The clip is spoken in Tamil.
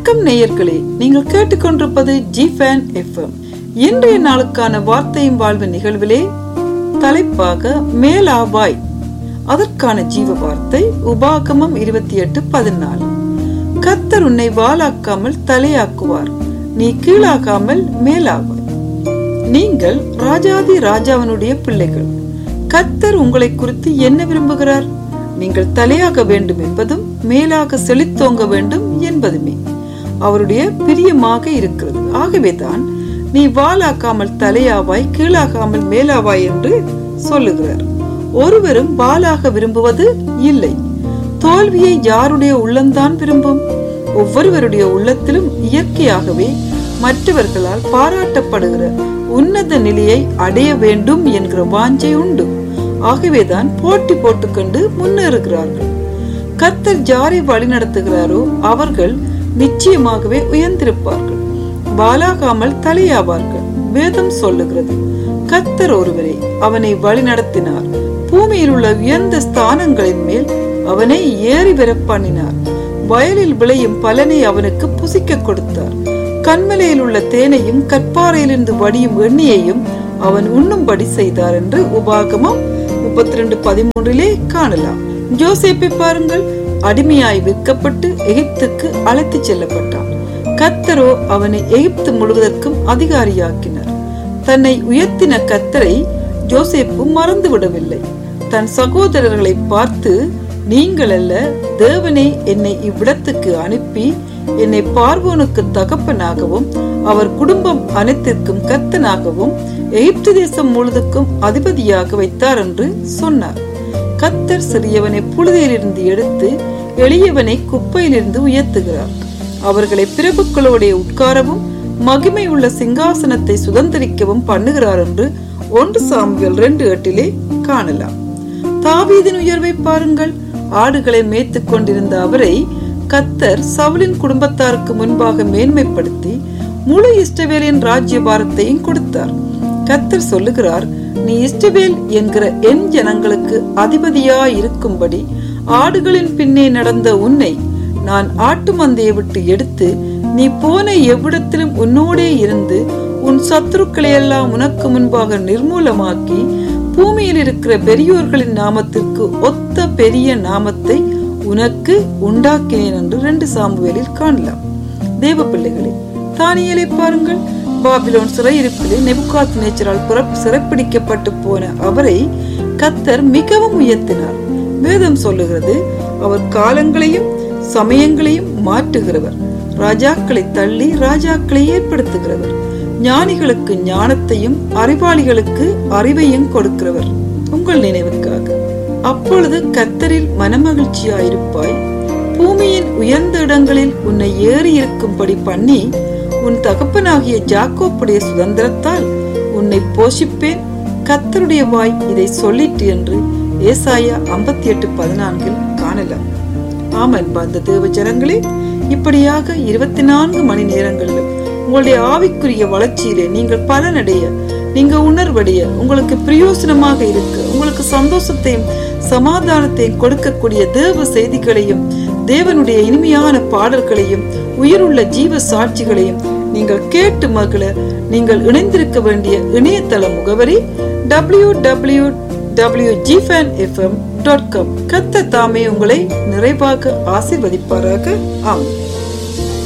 வணக்கம் நேயர்களே நீங்கள் கேட்டுக்கொண்டிருப்பது ஜி ஃபேன் எஃப்எம் இன்றைய நாளுக்கான வார்த்தையும் வாழ்வு நிகழ்விலே தலைப்பாக மேலாவாய் அதற்கான ஜீவ வார்த்தை உபாகமம் இருபத்தி எட்டு பதினாலு கத்தர் உன்னை வாளாக்காமல் தலையாக்குவார் நீ கீழாகாமல் மேலாவாய் நீங்கள் ராஜாதி ராஜாவினுடைய பிள்ளைகள் கத்தர் உங்களை குறித்து என்ன விரும்புகிறார் நீங்கள் தலையாக வேண்டும் என்பதும் மேலாக செழித்தோங்க வேண்டும் என்பதுமே அவருடைய பிரியமாக இருக்கிறது ஆகவேதான் நீ வாளாக்காமல் தலையாவாய் கீழாகாமல் மேலாவாய் என்று சொல்லுகிறார் ஒருவரும் வாளாக விரும்புவது இல்லை தோல்வியை யாருடைய உள்ளம்தான் விரும்பும் ஒவ்வொருவருடைய உள்ளத்திலும் இயற்கையாகவே மற்றவர்களால் பாராட்டப்படுகிற உன்னத நிலையை அடைய வேண்டும் என்கிற வாஞ்சை உண்டு ஆகவேதான் போட்டி போட்டுக்கொண்டு முன்னேறுகிறார்கள் கத்தர் ஜாரை வழி நடத்துகிறாரோ அவர்கள் நிச்சயமாகவே உயர்ந்திருப்பார்கள் வாலாகாமல் தலையாவார்கள் வேதம் சொல்லுகிறது கத்தர் ஒருவரை அவனை வழி நடத்தினார் பூமியில் உள்ள உயர்ந்த ஸ்தானங்களின் மேல் அவனை ஏறி வர பண்ணினார் வயலில் விளையும் பலனை அவனுக்கு புசிக்க கொடுத்தார் கண்மலையில் உள்ள தேனையும் கற்பாறையிலிருந்து வடியும் எண்ணெயையும் அவன் உண்ணும்படி செய்தார் என்று உபாகமம் முப்பத்தி ரெண்டு பதிமூன்றிலே காணலாம் ஜோசேப்பை பாருங்கள் அடிமையாய் விற்கப்பட்டு எகிப்துக்கு அழைத்து செல்லப்பட்டான் கத்தரோ அவனை எகிப்து முழுவதற்கும் அதிகாரியாக்கினார் தன்னை உயர்த்தின கத்தரை ஜோசேப்பு மறந்து விடவில்லை தன் சகோதரர்களை பார்த்து நீங்கள் அல்ல தேவனே என்னை இவ்விடத்துக்கு அனுப்பி என்னை பார்வோனுக்கு தகப்பனாகவும் அவர் குடும்பம் அனைத்திற்கும் கத்தனாகவும் எகிப்து தேசம் முழுதுக்கும் அதிபதியாக வைத்தார் என்று சொன்னார் கத்தர் சிறியவனை புழுதியிலிருந்து எடுத்து எளியவனை குப்பையிலிருந்து உயர்த்துகிறார் அவர்களை பிரபுக்களோட உட்காரவும் மகிமை உள்ள சிங்காசனத்தை சுதந்திரிக்கவும் பண்ணுகிறார் என்று ஒன்று சாமுவேல் ரெண்டு எட்டிலே காணலாம் தாவீதின் உயர்வை பாருங்கள் ஆடுகளை மேய்த்து கொண்டிருந்த அவரை கத்தர் சவுலின் குடும்பத்தாருக்கு முன்பாக மேன்மைப்படுத்தி முழு இஷ்டவேலின் ராஜ்யபாரத்தையும் கொடுத்தார் கத்தர் சொல்லுகிறார் நீ இஷ்டவேல் என்கிற என் ஜனங்களுக்கு அதிபதியா இருக்கும்படி ஆடுகளின் பின்னே நடந்த உன்னை நான் ஆட்டு மந்தையை விட்டு எடுத்து நீ போன எவ்விடத்திலும் உன்னோடே இருந்து உன் சத்துருக்களை எல்லாம் உனக்கு முன்பாக நிர்மூலமாக்கி பூமியில் இருக்கிற பெரியோர்களின் நாமத்திற்கு ஒத்த பெரிய நாமத்தை உனக்கு உண்டாக்கினேன் என்று ரெண்டு சாம்புவேலில் காணலாம் தேவ பிள்ளைகளே தானியலை பாருங்கள் பாபிலோன் சிறையிருப்பிலே நெபுகாத் நேச்சரால் சிறைப்பிடிக்கப்பட்டு போன அவரை கத்தர் மிகவும் உயர்த்தினார் வேதம் சொல்லுகிறது அவர் காலங்களையும் சமயங்களையும் மாற்றுகிறவர் ராஜாக்களை தள்ளி ராஜாக்களை ஏற்படுத்துகிறவர் ஞானிகளுக்கு ஞானத்தையும் அறிவாளிகளுக்கு அறிவையும் கொடுக்கிறவர் உங்கள் நினைவுக்காக அப்பொழுது கத்தரில் மனமகிழ்ச்சியாயிருப்பாய் பூமியின் உயர்ந்த இடங்களில் உன்னை ஏறி இருக்கும்படி பண்ணி உன் தகப்பனாகிய ஜாக்கோப்புடைய சுதந்திரத்தால் உன்னை போஷிப்பேன் கத்தருடைய வாய் இதை சொல்லிட்டு என்று ஏசாயா ஐம்பத்தி எட்டு பதினான்கில் காணலாம் ஆமன் அந்த தேவ ஜனங்களே இப்படியாக இருபத்தி நான்கு மணி நேரங்களிலும் உங்களுடைய ஆவிக்குரிய வளர்ச்சியிலே நீங்கள் பலனடைய நீங்க உணர்வடைய உங்களுக்கு பிரயோசனமாக இருக்க உங்களுக்கு சந்தோஷத்தையும் சமாதானத்தையும் கொடுக்கக்கூடிய தேவ செய்திகளையும் தேவனுடைய இனிமையான பாடல்களையும் உயிருள்ள ஜீவ சாட்சிகளையும் நீங்கள் கேட்டு மகள நீங்கள் இணைந்திருக்க வேண்டிய இணையதள முகவரி W W W Jifan FM dot com கத்த தாமே உங்களை நிறைவாக ஆசிர்வதிப்பாராக ஆமாம்